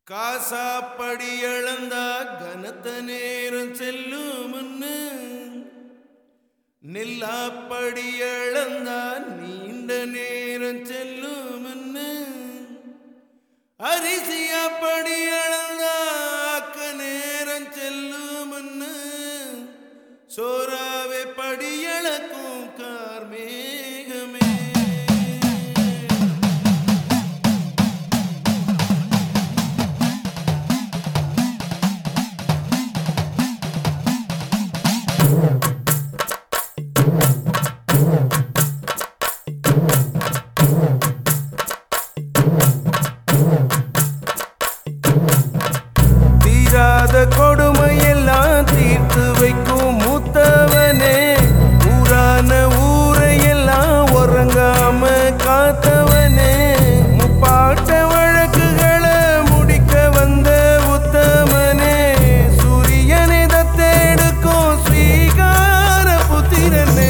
காசாப்படி இழந்தா கனத்த நேரம் செல்லும்னு நில்லாப்படி இழந்தா நீண்ட நேரம் செல்லும்னு அரிசியாப்படி இழந்தா அக்க நேரம் செல்லும்னு சோறாவே படி இழக்கும் கார்மேகமே தீராத கொடுமையெல்லாம் தீர்த்து வைக்கும் மூத்தவனே ஊரான ஊரையெல்லாம் உறங்காம காத்தவனே முப்பாட்ட வழக்குகளை முடிக்க வந்த உத்தமனே சூரியனை தத்தெடுக்கும் ஸ்ரீகார புத்திரனே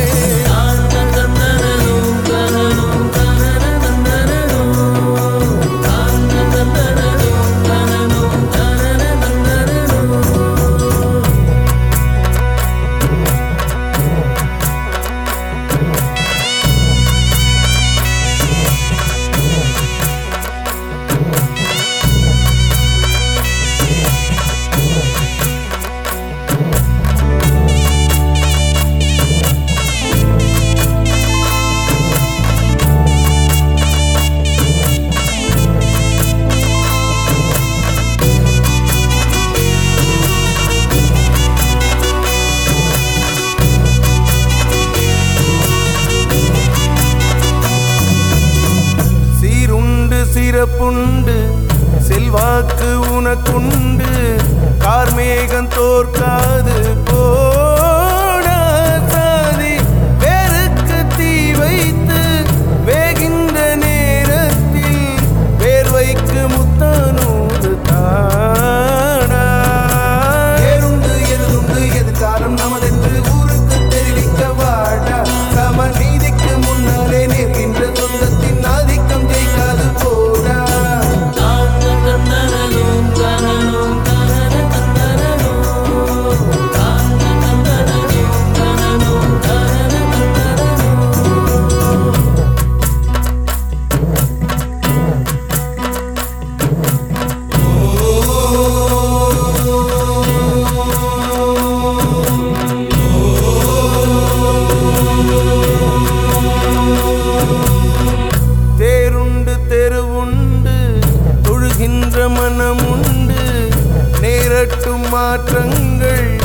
சீருண்டு சிறப்புண்டு செல்வாக்கு உனக்குண்டு கார்மேகம் தோற்காது போடா சாதி வேருக்கு தீ வைத்து வேகின்ற நேரத்தில் வேர்வைக்கு முத்தானூறு தானா ஏறுண்டு எதுண்டு எதிர்காலம் நமதென்று ஊருக்கு தெரிவிக்க வாடா சம நீதிக்கு முன்னாலே நிற்கின்ற சொந்தத்தின் ஆதிக்கம் ஜெயிக்காது போடா தேருண்டு தெருவுண்டு தொழுகின்ற மனமுண்டு நேரட்டும் மாற்றங்கள்